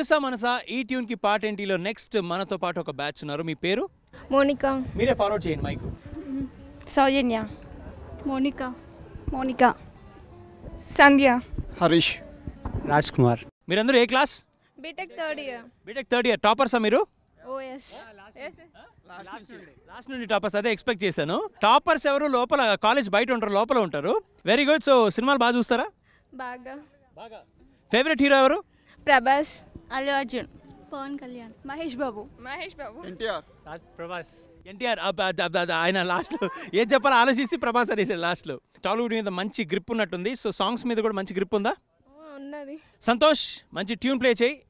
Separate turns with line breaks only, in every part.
తెలుసా మనసా ఈ ట్యూన్ కి పాట ఏంటిలో నెక్స్ట్ మనతో పాటు ఒక బ్యాచ్ ఉన్నారు మీ పేరు
మోనికా
మీరే ఫార్వర్డ్ చేయండి మైక్
సౌజన్య
మోనికా మోనికా
సంధ్య
హరీష్ రాజ్ కుమార్
మీరందరూ A class
B Tech third year
B Tech third year టాపర్సా మీరు
ఓఎస్
లాస్ట్ నుండి టాపర్స్ అదే ఎక్స్పెక్ట్ చేశాను టాపర్స్ ఎవరు లోపల కాలేజ్ బయట ఉంటారు లోపల ఉంటారు వెరీ గుడ్ సో సినిమాలు బాగా చూస్తారా
బాగా
బాగా ఫేవరెట్ హీరో ఎవరు
ప్రభాస్
అల్లు అర్జున్ పవన్ కళ్యాణ్ మహేష్ బాబు
మహేష్ బాబు
ఎన్టీఆర్
ప్రభాస్
ఎన్టీఆర్ ఆయన లాస్ట్లో ఏం చెప్పాలో ఆలోచిస్తే ప్రభాస్ అనేసాడు లాస్ట్లో టాలీవుడ్ మీద మంచి గ్రిప్ ఉన్నట్టుంది సో సాంగ్స్ మీద కూడా మంచి గ్రిప్ ఉందా
ఉన్నది
సంతోష్ మంచి ట్యూన్ ప్లే చేయి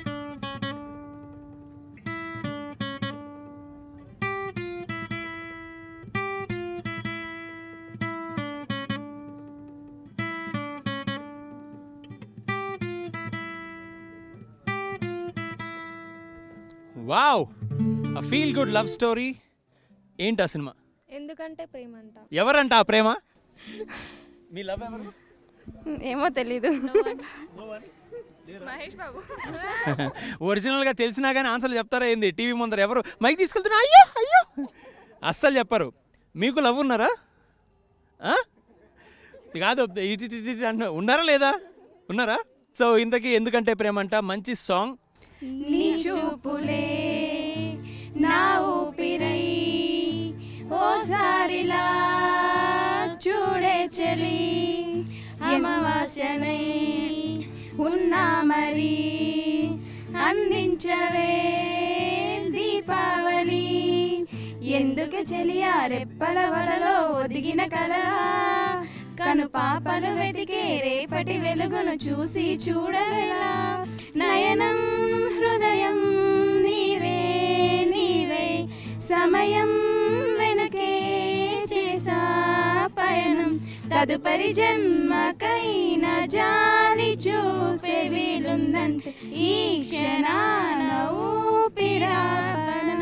వావ్ అ ఫీల్ గుడ్ లవ్ స్టోరీ ఏంటి ఆ సినిమా
ఎందుకంటే ప్రేమ అంట
ఎవరంట ఆ ప్రేమ మీ లవ్ ఎవరు
ఏమో తెలీదు మహేష్ బాబు
ఒరిజినల్గా తెలిసినా కానీ ఆన్సర్లు చెప్తారా ఏంది టీవీ ముందర ఎవరు మైక్ తీసుకెళ్తున్నా అయ్యో అయ్యో అస్సలు చెప్పరు మీకు లవ్ ఉన్నారా ఆ? కాదు ఇటు ఇటు ఇటు ఇటు అంటున్నా ఉన్నారా లేదా ఉన్నారా సో ఇంతకీ ఎందుకంటే ప్రేమ అంట మంచి సాంగ్
నీ చూపులే నా ఊపిరై ఓసారిలా చూడే చెలి అమావాస్యనై ఉన్నా మరి అందించవే దీపావళి ఎందుకు చెలియా రెప్పల వలలో ఒదిగిన కలలా కను పాపలు వెతికే రేపటి వెలుగును చూసి చూడవేలా నయనం హృదయం నీవే నీవే సమయం వెనకే చేసా పయనం తదుపరి జన్మకైన జాలి చూసే వీలుందంటే ఈ క్షణాన ఊపిరాపన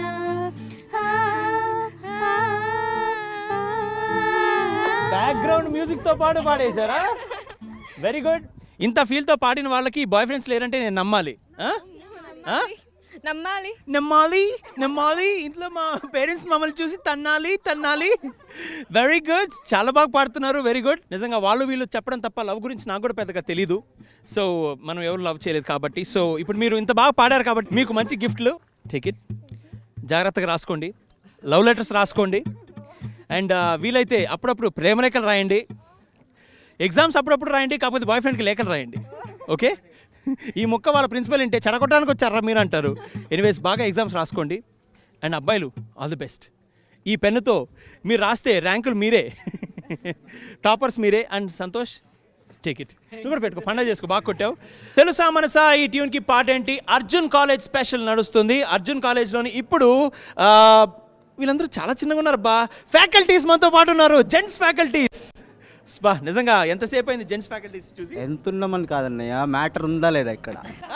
బ్యాక్గ్రౌండ్ మ్యూజిక్తో పాటు పాడేశారా వెరీ గుడ్ ఇంత ఫీల్తో పాడిన వాళ్ళకి బాయ్ ఫ్రెండ్స్ లేరంటే నేను నమ్మాలి ఆ? ఆ?
నమ్మాలి
నమ్మాలి నమ్మాలి ఇంట్లో మా పేరెంట్స్ మమ్మల్ని చూసి తన్నాలి తన్నాలి వెరీ గుడ్ చాలా బాగా పాడుతున్నారు వెరీ గుడ్ నిజంగా వాళ్ళు వీళ్ళు చెప్పడం తప్ప లవ్ గురించి నాకు కూడా పెద్దగా తెలీదు సో మనం ఎవరు లవ్ చేయలేదు కాబట్టి సో ఇప్పుడు మీరు ఇంత బాగా పాడారు కాబట్టి మీకు మంచి గిఫ్ట్లు టికెట్ జాగ్రత్తగా రాసుకోండి లవ్ లెటర్స్ రాసుకోండి అండ్ వీలైతే అప్పుడప్పుడు ప్రేమరేఖలు రాయండి ఎగ్జామ్స్ అప్పుడప్పుడు రాయండి కాకపోతే బాయ్ ఫ్రెండ్కి లేఖలు రాయండి ఓకే ఈ ముక్క వాళ్ళ ప్రిన్సిపల్ ఏంటే చెడగొట్టడానికి వచ్చారా మీరు అంటారు ఎనీవేస్ బాగా ఎగ్జామ్స్ రాసుకోండి అండ్ అబ్బాయిలు ఆల్ ది బెస్ట్ ఈ పెన్నుతో మీరు రాస్తే ర్యాంకులు మీరే టాపర్స్ మీరే అండ్ సంతోష్ టేక్ ఇట్ నువ్వు కూడా పెట్టుకో పండగ చేసుకో బాగా కొట్టావు తెలుసా మనసా ఈ ట్యూన్కి పాట ఏంటి అర్జున్ కాలేజ్ స్పెషల్ నడుస్తుంది అర్జున్ కాలేజ్లోని ఇప్పుడు ఆ, వీళ్ళందరూ చాలా చిన్నగా ఉన్నారు బా ఫ్యాకల్టీస్ మనతో పాటు ఉన్నారు జెంట్స్ ఫ్యాకల్టీస్ బా నిజంగా ఎంతసేపు అయింది జెంట్స్ ఫ్యాకల్టీస్ చూసి
ఎంత ఉన్నామని కాదన్నయ్య మ్యాటర్ ఉందా లేదా ఇక్కడ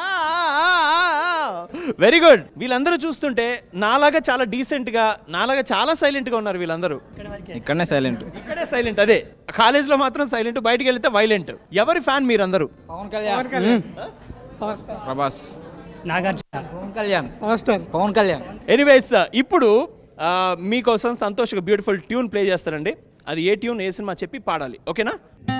వెరీ గుడ్ వీళ్ళందరూ చూస్తుంటే నాలాగా చాలా డీసెంట్గా నాలాగా చాలా సైలెంట్గా ఉన్నారు వీళ్ళందరూ
ఇక్కడనే సైలెంట్
ఇక్కడే సైలెంట్ అదే కాలేజ్లో మాత్రం సైలెంట్ బయటికి వెళ్తే వైలెంట్ ఎవరి ఫ్యాన్ మీరందరూ
పవన్ కళ్యాణ్ ప్రభాస్
నాగార్జున
పవన్ కళ్యాణ్ పవన్ కళ్యాణ్
ఎనీవేస్ ఇప్పుడు ఆ, మీకోసం సంతోష్గా బ్యూటిఫుల్ ట్యూన్ ప్లే చేస్తారండి అది ఏ ట్యూన్ ఏ సినిమా చెప్పి పాడాలి ఓకేనా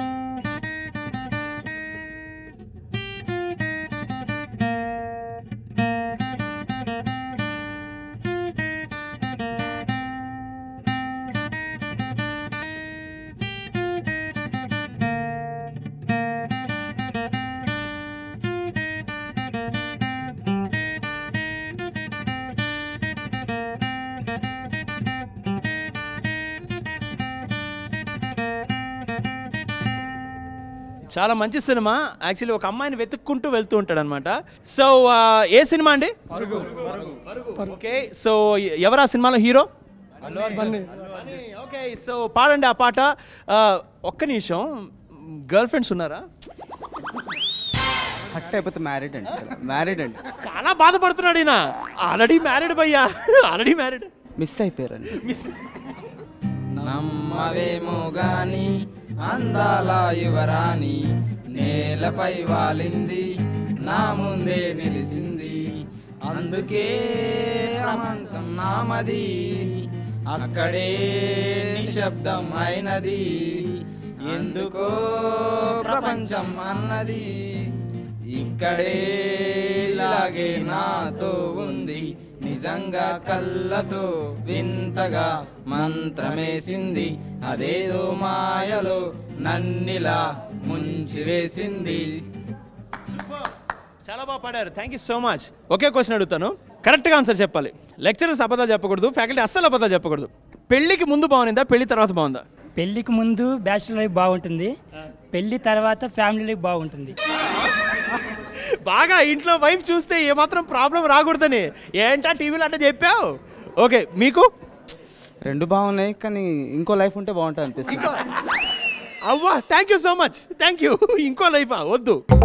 చాలా మంచి సినిమా యాక్చువల్లీ ఒక అమ్మాయిని వెతుక్కుంటూ వెళ్తూ ఉంటాడు అనమాట సో ఏ సినిమా అండి ఓకే సో ఎవరు ఆ సినిమాలో హీరో ఓకే సో పాడండి ఆ పాట ఆ, ఒక్క నిమిషం గర్ల్ ఫ్రెండ్స్ ఉన్నారా
హట్ అయిపోతే మ్యారీడ్ అండి మ్యారీడ్ అండి
చాలా బాధపడుతున్నాడు ఈయన ఆల్రెడీ మ్యారీడ్ భయ్యా ఆల్రెడీ మ్యారీడ్
మిస్ అయిపోయారండి
నమ్మవేమో గాని అందాల యువరాణి నేలపై వాలింది నా ముందే నిలిచింది అందుకే ప్రమంతం నామది అక్కడే నిశ్శబ్దం అయినది ఎందుకో ప్రపంచం అన్నది ఇక్కడే ఇలాగే నాతో ఉంది నిజంగా కళ్ళతో వింతగా మంత్రమేసింది అదేదో మాయలో నన్నిలా ముంచివేసింది
చాలా బాగా పాడారు థ్యాంక్ యూ సో మచ్ ఒకే క్వశ్చన్ అడుగుతాను కరెక్ట్గా ఆన్సర్ చెప్పాలి లెక్చరర్స్ అబద్ధాలు చెప్పకూడదు ఫ్యాకల్టీ అస్సలు అబద్ధాలు చెప్పకూడదు పెళ్ళికి ముందు బాగుందా పెళ్లి తర్వాత బాగుందా
పెళ్ళికి ముందు బ్యాచులర్ లైఫ్ బాగుంటుంది పెళ్లి తర్వాత ఫ్యామిలీ లైఫ్ బాగుంటుంది
బాగా ఇంట్లో వైఫ్ చూస్తే ఏమాత్రం ప్రాబ్లం రాకూడదని ఏంటా టీవీలో అంటే చెప్పావు ఓకే మీకు
రెండు బాగున్నాయి కానీ ఇంకో లైఫ్ ఉంటే బాగుంటుంది అనిపిస్తుంది
ఇంకో అవ్వా thank you so much thank you ఇంకో లైఫా వద్దు